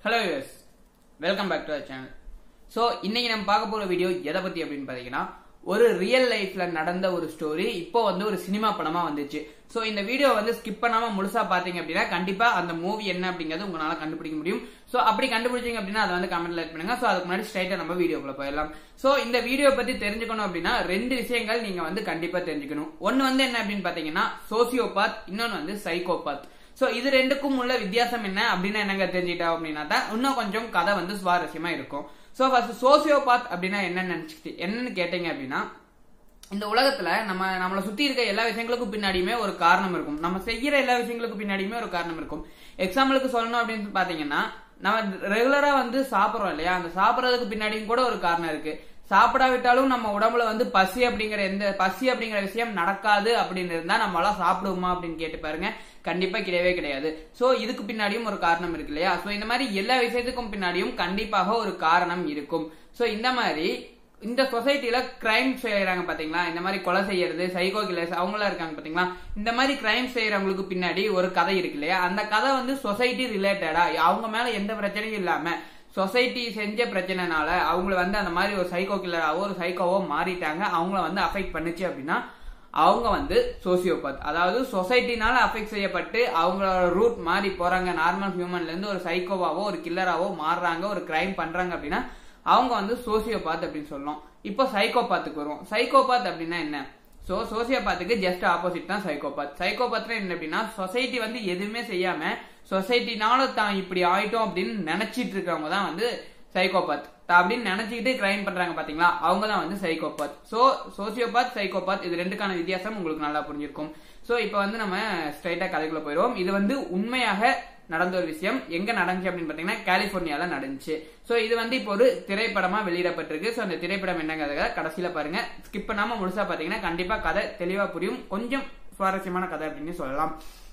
hello us welcome back to our channel so இன்னைக்கு நம்ம பார்க்க போற வீடியோ எதை பத்தி அப்படின்னு பாத்தீங்கன்னா ஒரு ரியல் லைஃப்ல நடந்த ஒரு ஸ்டோரி இப்போ வந்து ஒரு சினிமா படமா வந்துச்சு ஸோ இந்த வீடியோ வந்து ஸ்கிப் பண்ணாம முழுசா பாத்தீங்க அப்படின்னா கண்டிப்பா அந்த மூவி என்ன அப்படிங்கறது உங்களால கண்டுபிடிக்க முடியும் ஸோ அப்படி கண்டுபிடிச்சீங்க அப்படின்னா அதை வந்து கமெண்ட்ல லைக் பண்ணுங்க ஸோ அதுக்கு முன்னாடி ஸ்ட்ரைட்டா நம்ம வீடியோக்குள்ள போயிடலாம் ஸோ இந்த வீடியோ பத்தி தெரிஞ்சுக்கணும் அப்படின்னா ரெண்டு விஷயங்கள் நீங்க வந்து கண்டிப்பா தெரிஞ்சுக்கணும் ஒன்னு வந்து என்ன அப்படின்னு பாத்தீங்கன்னா சோசியோபாத் இன்னொன்னு வந்து சைக்கோபாத் சோ இது ரெண்டுக்கும் உள்ள வித்தியாசம் என்ன அப்படின்னு என்னங்க தெரிஞ்சுட்டா அப்படின்னா தான் இன்னும் கொஞ்சம் கதை வந்து சுவாரஸ்யமா இருக்கும் சோ ஃபர்ஸ்ட் சோசியோபாத் அப்படின்னா என்னன்னு நினைச்சிட்டு என்னன்னு கேட்டீங்க அப்படின்னா இந்த உலகத்துல நம்ம நம்மளை சுத்தி இருக்க எல்லா விஷயங்களுக்கும் பின்னாடியுமே ஒரு காரணம் இருக்கும் நம்ம செய்யற எல்லா விஷயங்களுக்கும் பின்னாடியுமே ஒரு காரணம் இருக்கும் எக்ஸாம்பிளுக்கு சொல்லணும் அப்படின்னு பாத்தீங்கன்னா நம்ம ரெகுலரா வந்து சாப்பிடுறோம் இல்லையா அந்த சாப்பிடறதுக்கு பின்னாடியும் கூட ஒரு காரணம் இருக்கு சாப்பிடாவிட்டாலும் நம்ம உடம்புல வந்து பசி அப்படிங்கிற எந்த பசி அப்படிங்கிற விஷயம் நடக்காது அப்படின்னு இருந்தா நம்மளால சாப்பிடுவோமா அப்படின்னு கேட்டு பாருங்க கண்டிப்பா கிடையவே கிடையாது சோ இதுக்கு பின்னாடியும் ஒரு காரணம் இருக்கு இல்லையா சோ இந்த மாதிரி எல்லா விஷயத்துக்கும் பின்னாடியும் கண்டிப்பாக ஒரு காரணம் இருக்கும் சோ இந்த மாதிரி இந்த சொசைட்டில கிரைம் செய்யறாங்க பாத்தீங்களா இந்த மாதிரி கொலை செய்யறது சைக்கோ கில்லர்ஸ் அவங்களா இருக்காங்க பாத்தீங்களா இந்த மாதிரி கிரைம் செய்யறவங்களுக்கு பின்னாடி ஒரு கதை இருக்கு இல்லையா அந்த கதை வந்து சொசைட்டி ரிலேட்டடா அவங்க மேல எந்த பிரச்சனையும் இல்லாம சொசைட்டி செஞ்ச பிரச்சனைனால அவங்கள வந்து அந்த மாதிரி ஒரு சைக்கோ கில்லராவோ ஒரு சைக்கோவோ மாறிட்டாங்க அவங்கள வந்து அஃபெக்ட் பண்ணுச்சு அப்படின்னா அவங்க வந்து சோசியோபாத் அதாவது சொசைட்டினால அஃபெக்ட் செய்யப்பட்டு அவங்களோட ரூட் மாறி போறாங்க நார்மல் ஹியூமன்ல இருந்து ஒரு சைக்கோவாவோ ஒரு கில்லராவோ மாறுறாங்க ஒரு கிரைம் பண்றாங்க அப்படின்னா அவங்க வந்து சோசியோபாத் அப்படின்னு சொல்லணும் இப்போ சைக்கோபாத்துக்கு வருவோம் சைக்கோபாத் அப்படின்னா என்ன சோ சோசியோபாத்துக்கு ஜஸ்ட் ஆப்போசிட் தான் சைக்கோபாத் சைக்கோபாத்னா என்ன அப்படின்னா சொசைட்டி வந்து எதுவுமே செய்யாம சொசைட்டினால தான் இப்படி ஆயிட்டோம் அப்படின்னு நினைச்சிட்டு இருக்கவங்க தான் வந்து சைக்கோபாத் அப்படின்னு நினைச்சுக்கிட்டு கிரைம் பண்றாங்க பாத்தீங்களா அவங்க தான் வந்து சைக்கோபாத் சோ சோசியோபாத் சைக்கோபாத் இது ரெண்டுக்கான வித்தியாசம் உங்களுக்கு நல்லா புரிஞ்சிருக்கும் சோ இப்போ வந்து நம்ம ஸ்ட்ரைட்டா கதைக்குள்ள போயிடுவோம் இது வந்து உண்மையாக நடந்த ஒரு விஷயம் எங்க நடந்துச்சு அப்படின்னு பாத்தீங்கன்னா கலிபோர்னியால நடந்துச்சு சோ இது வந்து இப்போ ஒரு திரைப்படமா வெளியிடப்பட்டிருக்கு சோ அந்த திரைப்படம் என்னங்கிறத கடைசியில பாருங்க ஸ்கிப் பண்ணாம முழுசா பாத்தீங்கன்னா கண்டிப்பா கதை தெளிவா புரியும் கொஞ்சம் சுவாரஸ்யமான கதை அப்படின்னு சொல்லலாம்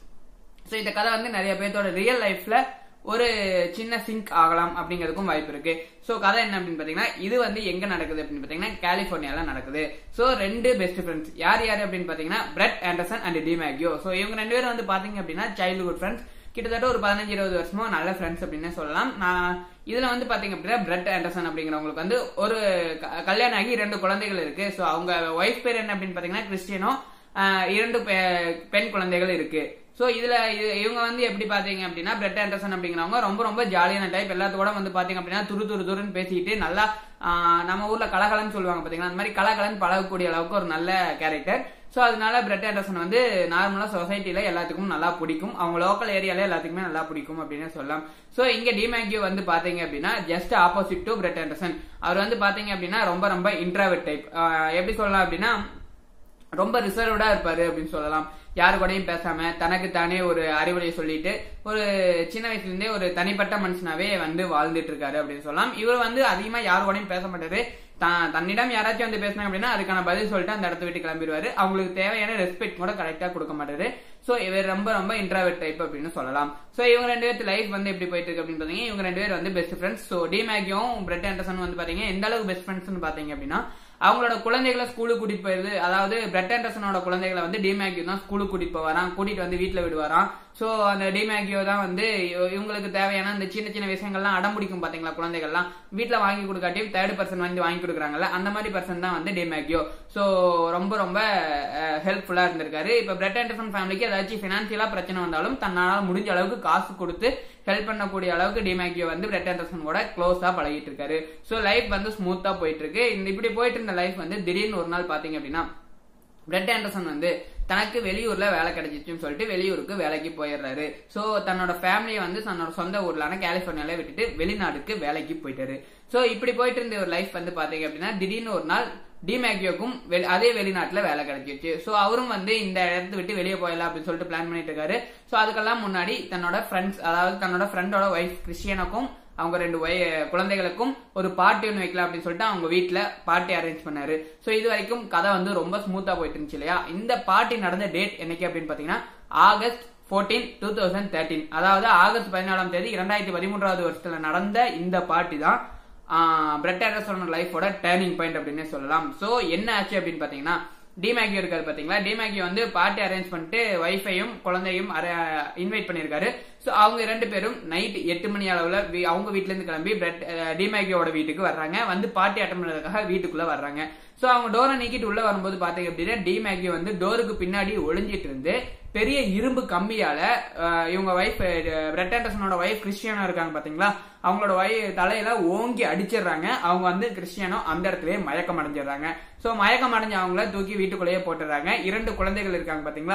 சோ இந்த கதை வந்து நிறைய பேர்த்தோட ரியல் லைஃப்ல ஒரு சின்ன சிங்க் ஆகலாம் அப்படிங்கிறதுக்கும் வாய்ப்பு இருக்கு சோ கதை என்ன அப்படின்னு பாத்தீங்கன்னா இது வந்து எங்க நடக்குது அப்படின்னு பாத்தீங்கன்னா கலிபோர்னியால நடக்குது சோ ரெண்டு பெஸ்ட் ஃப்ரெண்ட்ஸ் யார் யார் அப்படின்னு பாத்தீங்கன்னா Brett Anderson and D Maggio so இவங்க ரெண்டு பேரும் வந்து பாத்தீங்க அப்படின்னா சைல்ட்ஹுட் ஃப்ரெண்ட்ஸ் கிட்டத்தட்ட ஒரு பதினஞ்சு இருபது வருஷமா நல்ல ஃப்ரெண்ட்ஸ் அப்படின்னு சொல்லலாம் நான் இதுல வந்து பாத்தீங்க அப்படின்னா பிரெட் ஆண்டர்சன் அப்படிங்கிறவங்களுக்கு வந்து ஒரு கல்யாணம் ஆகி இரண்டு குழந்தைகள் இருக்கு சோ அவங்க ஒய்ஃப் பேர் என்ன அப்படின்னு பாத்தீங்கன்னா கிறிஸ்டியனோ இரண்டு பெண் குழந்தைகள் இருக்கு சோ இதுல இவங்க வந்து எப்படி பாத்தீங்க அப்படின்னா பிரெட் ஆண்டர்சன் அப்படிங்கிறவங்க ரொம்ப ரொம்ப ஜாலியான டைப் எல்லாத்தோட வந்து பாத்தீங்க அப்படின்னா துரு துரு துருன்னு பேசிட்டு நல்லா நம்ம ஊர்ல கலகலன்னு சொல்லுவாங்க பாத்தீங்கன்னா அந்த மாதிரி கலகலன்னு பழகக்கூடிய அளவுக்கு ஒரு நல்ல கேரக்டர் சோ அதனால பிரெட் ஆண்டர்சன் வந்து நார்மலா சொசைட்டில எல்லாத்துக்கும் நல்லா பிடிக்கும் அவங்க லோக்கல் ஏரியால எல்லாத்துக்குமே நல்லா பிடிக்கும் அப்படின்னு சொல்லலாம் சோ இங்க டிமேக்யூ வந்து பாத்தீங்க அப்படின்னா just opposite to Brett Anderson அவர் வந்து பாத்தீங்க அப்படின்னா ரொம்ப ரொம்ப இன்ட்ராவெட் டைப் எப்படி சொல்லலாம் அப்படின்னா ரொம்ப ரிசர்வ்டா இருப்பாரு அப்படின்னு சொல்லலாம் யாரு கூடயும் பேசாம தனக்கு தானே ஒரு அறிவுரையை சொல்லிட்டு ஒரு சின்ன வயசுல இருந்தே ஒரு தனிப்பட்ட மனுஷனாவே வந்து வாழ்ந்துட்டு இருக்காரு அப்படின்னு சொல்லலாம் இவர் வந்து அதிகமா யாரு கூடயும் பேச மாட்டாரு தன்னிடம் யாராச்சும் வந்து பேசினாங்க அப்படின்னா அதுக்கான பதில் சொல்லிட்டு அந்த இடத்த விட்டு கிளம்பிடுவாரு அவங்களுக்கு தேவையான ரெஸ்பெக்ட் கூட கரெக்டா கொடுக்க மாட்டாரு சோ இவர் ரொம்ப ரொம்ப இன்ட்ராவெட் டைப் அப்படின்னு சொல்லலாம் சோ இவங்க ரெண்டு பேர்த்து லைஃப் வந்து எப்படி போயிட்டு இருக்கு அப்படின்னு பாத்தீங்கன்னா இவங்க ரெண்டு பேர் வந்து பெஸ்ட் ஃப்ரெண்ட்ஸ் சோ டி மேகியும் பிரெட் ஆண்டர்சன் வந்து பாத்தீங்க எந்த அளவுக்கு பெஸ்ட் ஃப்ரெண்ட்ஸ் பாத்தீங்க அப்படின்னா அவங்களோட குழந்தைகளை ஸ்கூலுக்கு கூட்டிட்டு போயிருது அதாவது பிரெட் ஆண்டர்சனோட குழந்தைகளை வந்து டிமேக்யூ தான் ஸ்கூலுக்கு கூட்டிட்டு போவாராம் கூட்டிட்டு வந்து வீட்டுல விடுவாராம் சோ அந்த டிமேக்யூ தான் வந்து இவங்களுக்கு தேவையான அந்த சின்ன சின்ன விஷயங்கள்லாம் அடம் பிடிக்கும் பாத்தீங்களா குழந்தைகள்லாம் வீட்டுல வாங்கி கொடுக்காட்டியும் தேர்ட் பர்சன் வந்து வாங்கி கொடுக்குறாங்கல்ல அந்த மாதிரி பர்சன் தான் வந்து டிமேக்யூ சோ ரொம்ப ரொம்ப ஹெல்ப்ஃபுல்லா இருந்திருக்காரு இப்ப பிரெட் ஆண்டர்சன் ஃபேமிலிக்கு ஏதாச்சும் பினான்சியலா பிரச்சனை வந்தாலும் தன்னால முடிஞ்ச அளவுக்கு காசு கொடுத்து ஹெல்ப் பண்ணக்கூடிய அளவுக்கு டிமேக்யூ வந்து பிரெட் ஆண்டர்சன் கூட க்ளோஸா பழகிட்டு இருக்காரு சோ லைஃப் வந்து ஸ்மூத்தா போயிட்டு இருக்கு இந்த இப்படி போயிட்டு இருந்த லைஃப் வந்து திடீர்னு ஒரு நாள் பாத்தீங்க அப்படின்னா பிரெட் ஆண்டர்சன் வந்து தனக்கு வெளியூர்ல வேலை கிடைச்சிச்சுன்னு சொல்லிட்டு வெளியூருக்கு வேலைக்கு போயிடுறாரு சோ தன்னோட ஃபேமிலியை வந்து தன்னோட சொந்த ஊர்லான கலிபோர்னியால விட்டுட்டு வெளிநாடுக்கு வேலைக்கு போயிட்டாரு சோ இப்படி போயிட்டு இருந்த ஒரு லைஃப் வந்து பாத்தீங்க அப்படின்னா திடீர்னு ஒரு நாள் டிமேக்யோக்கும் அதே வெளிநாட்டுல வேலை கிடைச்சிருச்சு சோ அவரும் வந்து இந்த இடத்த விட்டு வெளியே போயிடலாம் அப்படின்னு சொல்லிட்டு பிளான் பண்ணிட்டு இருக்காரு சோ அதுக்கெல்லாம் முன்னாடி தன்னோட ஃப்ரெண்ட்ஸ் அதாவது தன்னோட ஃப்ரெண்டோட ஒய்ஃப் கிறிஸ்டியனுக்கும் அவங்க ரெண்டு வய குழந்தைகளுக்கும் ஒரு பார்ட்டி ஒன்று வைக்கலாம் அப்படின்னு சொல்லிட்டு அவங்க வீட்டுல பார்ட்டி அரேஞ்ச் பண்ணாரு சோ இது வரைக்கும் கதை வந்து ரொம்ப ஸ்மூத்தா போயிட்டு இருந்துச்சு இல்லையா இந்த பார்ட்டி நடந்த டேட் என்னைக்கு அப்படின்னு பாத்தீங்கன்னா August fourteen two thousand thirteen அதாவது ஆகஸ்ட் பதினாலாம் தேதி இரண்டாயிரத்தி பதிமூன்றாவது வருஷத்துல நடந்த இந்த பார்ட்டி தான் பிரெட் ஆண்டர்சனோட லைஃபோட டேர்னிங் பாயிண்ட் அப்படின்னு சொல்லலாம் சோ என்ன ஆச்சு அப்படின்னு பாத்தீங்கன்னா டிமேகியோ இருக்காரு பாத்தீங்களா டிமேகியோ வந்து பார்ட்டி அரேஞ்ச் பண்ணிட்டு ஒய்ஃபையும் குழந்தையும் இன்வைட் பண்ணிருக்காரு ஸோ அவங்க ரெண்டு பேரும் நைட் எட்டு மணி அளவுல வீ- அவங்க வீட்ல இருந்து கிளம்பி பிரெட் டிமேகியோட வீட்டுக்கு வர்றாங்க வந்து பார்ட்டி அட்டன் பண்ணதுக்காக வீட்டுக்குள்ள வர்றாங்க ஸோ அவங்க டோரை நீக்கிட்டு உள்ள வரும்போது பாத்தீங்க அப்படின்னா டிமேகி வந்து டோருக்கு பின்னாடி ஒளிஞ்சிட்டு இருந்து பெரிய இரும்பு கம்பியால அஹ், இவங்க ஒய்ஃப் பிரெட் ஆண்டர்சனோட ஒய்ஃப் கிறிஸ்டியானோ இருக்காங்க பாத்தீங்களா அவங்களோட வை தலையில ஓங்கி அடிச்சிடுறாங்க அவங்க வந்து கிறிஸ்டியானோ அந்த இடத்துலயே மயக்கம் அடைஞ்சிடுறாங்க ஸோ மயக்கம் அடைஞ்ச அவங்கள தூக்கி வீட்டுக்குள்ளேயே போட்டுடுறாங்க இரண்டு குழந்தைகள் இருக்காங்க பாத்தீங்களா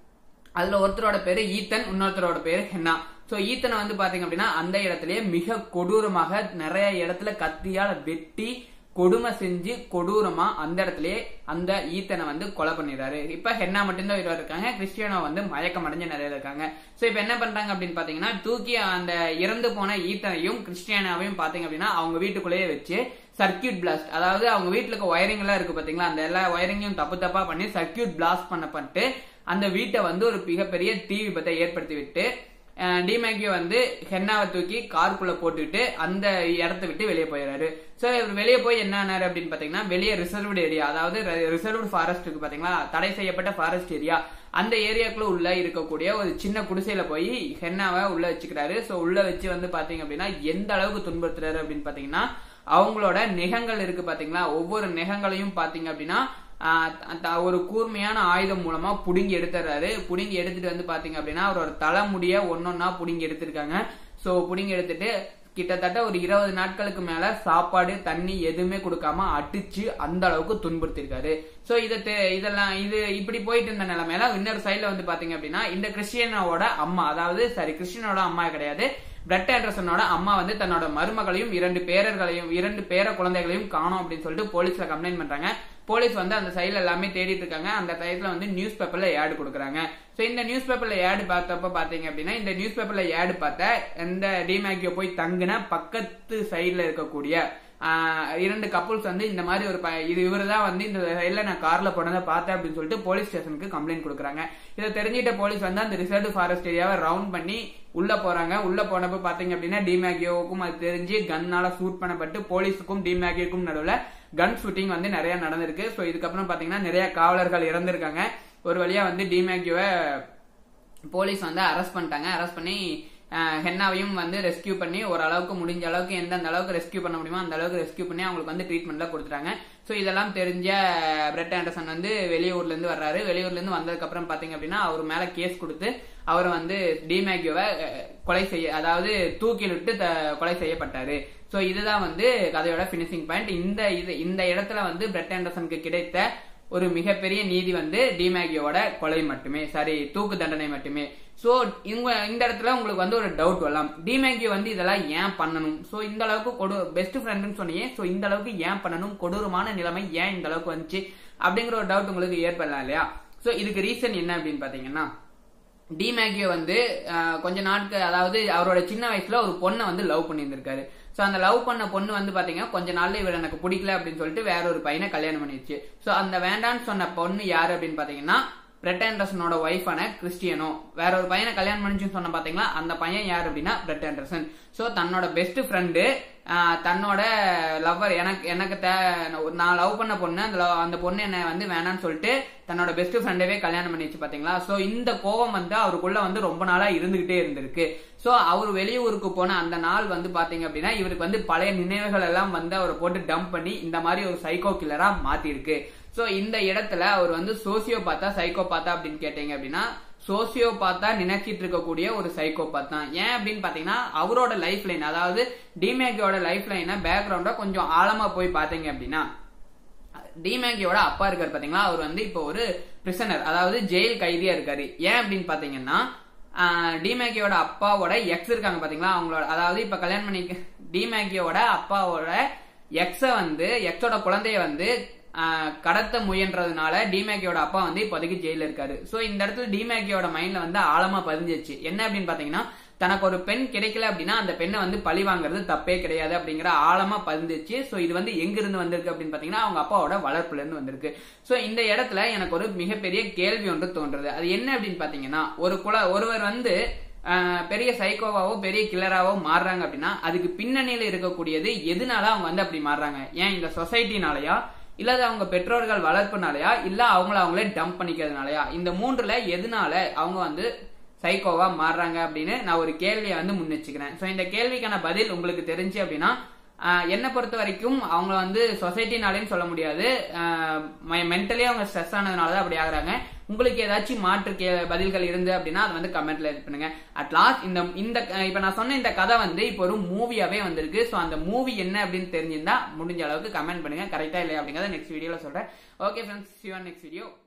அதுல ஒருத்தரோட பேரு ஈத்தன் இன்னொருத்தரோட பேரு ஹென்னா சோ ஈத்தனை வந்து பாத்தீங்க அப்படின்னா அந்த இடத்துலயே மிக கொடூரமாக நிறைய இடத்துல கத்தியால வெட்டி கொடுமை செஞ்சு கொடூரமா அந்த இடத்துலயே அந்த ஈத்தனை வந்து கொலை பண்ணிடுறாரு இப்ப ஹென்னா மட்டும்தான் உயிரோட இருக்காங்க கிறிஸ்டியானோ வந்து மயக்கம் அடைஞ்ச நிறைய இருக்காங்க சோ இப்ப என்ன பண்றாங்க அப்படின்னு பாத்தீங்கன்னா தூக்கி அந்த இறந்து போன ஈத்தனையும் கிறிஸ்டியானாவையும் பாத்தீங்க அப்படின்னா அவங்க வீட்டுக்குள்ளேயே வச்சு சர்க்கியூட் பிளாஸ்ட் அதாவது அவங்க வீட்டுல இருக்க ஒயரிங் எல்லாம் இருக்கு பாத்தீங்களா அந்த எல்லா ஒயரிங்கையும் தப்பு தப்பா பண்ணி சர்க்கியூட் பிளாஸ்ட் பண்ணப்பட்டு அந்த வீட்டை வந்து ஒரு மிகப்பெரிய தீ விபத்தை ஏற்படுத்தி விட்டு டிமேகியோ வந்து ஹென்னாவை தூக்கி காருக்குள்ள போட்டுட்டு அந்த இடத்த விட்டு வெளியே போயிடுறாரு சோ இவர் வெளியே போய் என்ன ஆனாரு அப்படின்னு பாத்தீங்கன்னா வெளியே ரிசர்வ்டு ஏரியா அதாவது ரிசர்வ்டு ஃபாரஸ்ட் இருக்கு பாத்தீங்களா தடை செய்யப்பட்ட ஃபாரஸ்ட் ஏரியா அந்த ஏரியாக்குள்ள உள்ள இருக்கக்கூடிய ஒரு சின்ன குடிசையில போய் ஹென்னாவை உள்ள வச்சுக்கிறாரு சோ உள்ள வச்சு வந்து பாத்தீங்க அப்படின்னா எந்த அளவுக்கு துன்புறுத்துறாரு அப்படின்னு பாத்தீங்கன்னா அவங்களோட நெகங்கள் இருக்கு பாத்தீங்களா ஒவ்வொரு நெகங்களையும் பாத்தீங்க அப்படின்னா ஆஹ் த- ஒரு கூர்மையான ஆயுதம் மூலமா புடுங்கி எடுத்துறாரு புடுங்கி எடுத்துட்டு வந்து பாத்தீங்க அப்படின்னா அவரோட தலைமுடிய ஒன்னொன்னா புடுங்கி எடுத்திருக்காங்க சோ புடுங்கி எடுத்துட்டு கிட்டத்தட்ட ஒரு இருபது நாட்களுக்கு மேல சாப்பாடு தண்ணி எதுவுமே கொடுக்காம அடிச்சு அந்த அளவுக்கு துன்புறுத்திருக்காரு சோ இத தெ- இதெல்லாம் இது இப்படி போயிட்டு இருந்த நிலைமையில இன்னொரு சைடுல வந்து பாத்தீங்க அப்படின்னா இந்த கிறிஸ்டியனோட அம்மா அதாவது சாரி கிறிஸ்டியனோட அம்மா கிடையாது பிரெட் ஆண்டர்சனோட அம்மா வந்து தன்னோட மருமகளையும் இரண்டு பேரர்களையும் இரண்டு பேர குழந்தைகளையும் காணோம் அப்படின்னு சொல்லிட்டு போலீஸ்ல கம்ப்ளைண்ட் பண்றாங்க போலீஸ் வந்து அந்த சைடுல எல்லாமே தேடிட்டு இருக்காங்க அந்த டயத்துல வந்து நியூஸ் பேப்பர்ல ஏடு கொடுக்குறாங்க சோ இந்த நியூஸ் பேப்பர்ல ஏடு பார்த்தப்ப பாத்தீங்க அப்படின்னா இந்த நியூஸ் பேப்பர்ல ஏடு பார்த்த இந்த டிமேக்கியோ போய் தங்குன பக்கத்து சைடுல இருக்கக்கூடிய ஆஹ், இரண்டு கப்புள்ஸ் வந்து இந்த மாதிரி ஒரு ப- இது இவரு தான் வந்து இந்த சைடுல நான் கார்ல போனதை பார்த்தேன் அப்படின்னு சொல்லிட்டு போலீஸ் ஸ்டேஷனுக்கு கம்ப்ளைண்ட் கொடுக்குறாங்க இதை தெரிஞ்சிட்ட போலீஸ் வந்து அந்த ரிசர்வ் ஃபாரஸ்ட் ஏரியாவை ரவுண்ட் பண்ணி உள்ள போறாங்க உள்ள போனப்ப பாத்தீங்க அப்படின்னா டிமேகியோவுக்கும் அது தெரிஞ்சு கன்னால ஷூட் பண்ணப்பட்டு போலீஸுக்கும் டிமேகியோக்கும் நடுவுல கன் ஷூட்டிங் வந்து நிறைய நடந்திருக்கு சோ இதுக்கப்புறம் பாத்தீங்கன்னா நிறைய காவலர்கள் இறந்திருக்காங்க ஒரு வழியா வந்து டிமேகியோவை போலீஸ் வந்து அரெஸ்ட் பண்ணிட்டாங்க அரெஸ்ட் பண்ணி அஹ், ஹென்னாவையும் வந்து ரெஸ்கியூ பண்ணி ஓரளவுக்கு முடிஞ்ச அளவுக்கு எந்தெந்த அளவுக்கு ரெஸ்கியூ பண்ண முடியுமோ அந்த அளவுக்கு ரெஸ்கியூ பண்ணி அவங்களுக்கு வந்து ட்ரீட்மெண்ட்லாம் கொடுத்துட்டாங்க ஸோ இதெல்லாம் தெரிஞ்ச பிரெட் ஆண்டர்சன் வந்து வெளியூர்ல இருந்து வர்றாரு வெளியூர்ல இருந்து வந்ததுக்கு அப்புறம் பாத்தீங்க அப்படின்னா அவர் மேல கேஸ் கொடுத்து அவர் வந்து டிமேகியோவை அஹ், கொலை செய்ய அதாவது தூக்கிலிட்டு த- கொலை செய்யப்பட்டாரு ஸோ இதுதான் வந்து கதையோட ஃபினிஷிங் பாயிண்ட் இந்த இது இந்த இடத்துல வந்து பிரெட் ஆண்டர்சனுக்கு கிடைத்த ஒரு மிகப்பெரிய நீதி வந்து டிமேகியோட கொலை மட்டுமே சாரி தூக்கு தண்டனை மட்டுமே சோ இவங்க இந்த இடத்துல உங்களுக்கு வந்து ஒரு டவுட் வரலாம் டிமேகி வந்து இதெல்லாம் ஏன் பண்ணணும் சோ இந்த அளவுக்கு கொடு பெஸ்ட் ஃப்ரெண்டுன்னு சொன்னீங்க சோ இந்த அளவுக்கு ஏன் பண்ணணும் கொடூரமான நிலைமை ஏன் இந்த அளவுக்கு வந்துச்சு அப்படிங்கிற ஒரு டவுட் உங்களுக்கு ஏற்படலாம் இல்லையா சோ இதுக்கு ரீசன் என்ன அப்படின்னு பாத்தீங்கன்னா டிமேகியோ வந்து அஹ், கொஞ்ச நாட்கள் அதாவது அவரோட சின்ன வயசுல ஒரு பொண்ணை வந்து லவ் பண்ணியிருந்திருக்காரு சோ அந்த லவ் பண்ண பொண்ணு வந்து பாத்தீங்கன்னா கொஞ்ச நாள்ல இவர் எனக்கு பிடிக்கல அப்படின்னு சொல்லிட்டு வேற ஒரு பையனை கல்யாணம் பண்ணிடுச்சு சோ அந்த வேண்டான்னு சொன்ன பொண்ணு யாரு அப்படின்னு பாத்தீங்கன்னா பிரெட் ஆண்டர்சனோட ஒய்ஃபான கிறிஸ்டியனோ வேற ஒரு பையனை கல்யாணம் பண்ணிச்சுன்னு சொன்ன பாத்தீங்களா அந்த பையன் யார் அப்படின்னா பிரெட் ஆண்டர்சன் சோ தன்னோட பெஸ்ட் ஃப்ரெண்டு தன்னோட லவ்வர் எனக்கு எனக்கு தே- நான் லவ் பண்ண பொண்ணு அந்த love- அந்த பொண்ணு என்ன வந்து வேணாம்னு சொல்லிட்டு தன்னோட பெஸ்ட் ஃப்ரெண்டவே கல்யாணம் பண்ணிச்சு பாத்தீங்களா சோ இந்த கோவம் வந்து அவருக்குள்ள வந்து ரொம்ப நாளா இருந்துகிட்டே இருந்திருக்கு சோ அவர் வெளியூருக்கு போன அந்த நாள் வந்து பாத்தீங்க அப்படின்னா இவருக்கு வந்து பழைய நினைவுகள் எல்லாம் வந்து அவரை போட்டு டம்ப் பண்ணி இந்த மாதிரி ஒரு சைக்கோ கில்லரா மாத்திருக்கு சோ இந்த இடத்துல அவர் வந்து சோசியோ பார்த்தா சைக்கோ பார்த்தா அப்படின்னு கேட்டீங்க அப்படின்னா சோசியோ பார்த்தா நினைச்சிட்டு இருக்கக்கூடிய ஒரு சைக்கோ தான் ஏன் அப்படின்னு பாத்தீங்கன்னா அவரோட லைஃப் லைன் அதாவது டிமேகியோட லைஃப் லைனை பேக்ரவுண்டா கொஞ்சம் ஆழமா போய் பாத்தீங்க அப்படின்னா டிமேகியோட அப்பா இருக்காரு பாத்தீங்களா அவர் வந்து இப்போ ஒரு பிரிசனர் அதாவது ஜெயில் கைதியா இருக்காரு ஏன் அப்படின்னு பாத்தீங்கன்னா டிமேகியோட அப்பாவோட எக்ஸ் இருக்காங்க பாத்தீங்களா அவங்களோட அதாவது இப்ப கல்யாணம் பண்ணி டிமேகியோட அப்பாவோட எக்ஸ வந்து எக்ஸோட குழந்தைய வந்து ஆஹ், கடத்த முயன்றதுனால டிமேகியோட அப்பா வந்து இப்போதைக்கு ஜெயில இருக்காரு சோ இந்த இடத்துல டிமேகியோட மைண்ட்ல வந்து ஆழமா பதிஞ்சிச்சு என்ன அப்படின்னு பாத்தீங்கன்னா தனக்கு ஒரு பெண் கிடைக்கல அப்படின்னா அந்த பெண்ணை வந்து பழி வாங்குறது தப்பே கிடையாது அப்படிங்கிற ஆழமா பதிஞ்சிச்சு சோ இது வந்து எங்க இருந்து வந்திருக்கு அப்படின்னு பாத்தீங்கன்னா அவங்க அப்பாவோட வளர்ப்புல இருந்து வந்திருக்கு சோ இந்த இடத்துல எனக்கு ஒரு மிகப்பெரிய கேள்வி ஒன்று தோன்றுது அது என்ன அப்படின்னு பாத்தீங்கன்னா ஒரு குல ஒருவர் வந்து ஆஹ், பெரிய சைக்கோவாவோ பெரிய கில்லராவோ மாறுறாங்க அப்படின்னா அதுக்கு பின்னணியில இருக்கக்கூடியது எதனால அவங்க வந்து அப்படி மாறுறாங்க ஏன் இந்த சொசைட்டினாலயா இல்ல அது அவங்க பெற்றோர்கள் வளர்ப்புனாலயா இல்ல அவங்கள அவங்களே டம்ப் பண்ணிக்கிறதுனாலயா இந்த மூன்றுல எதனால அவங்க வந்து சைக்கோவா மாறுறாங்க அப்படின்னு நான் ஒரு கேள்வியை வந்து முன் வச்சுக்கிறேன் ஸோ இந்த கேள்விக்கான பதில் உங்களுக்கு தெரிஞ்சு அப்படின்னா ஆஹ் என்னை பொறுத்த வரைக்கும் அவங்க வந்து சொசைட்டினாலேயும் சொல்ல முடியாது மென்டலி அவங்க ஸ்ட்ரெஸ் ஆனதுனால தான் அப்படி ஆகுறாங்க உங்களுக்கு ஏதாச்சும் மாற்று கே பதில்கள் இருந்து அப்படின்னா அதை வந்து கமெண்ட்ல இது பண்ணுங்க அட் லாஸ்ட் இந்த இந்த இப்ப நான் சொன்ன இந்த கதை வந்து இப்போ ஒரு மூவியாவே வந்திருக்கு ஸோ அந்த மூவி என்ன அப்படின்னு தெரிஞ்சிருந்தா முடிஞ்ச அளவுக்கு கமெண்ட் பண்ணுங்க கரெக்டா இல்லையா அப்படிங்கறத நெக்ஸ்ட் வீடியோல சொல்றேன் okay friends see next video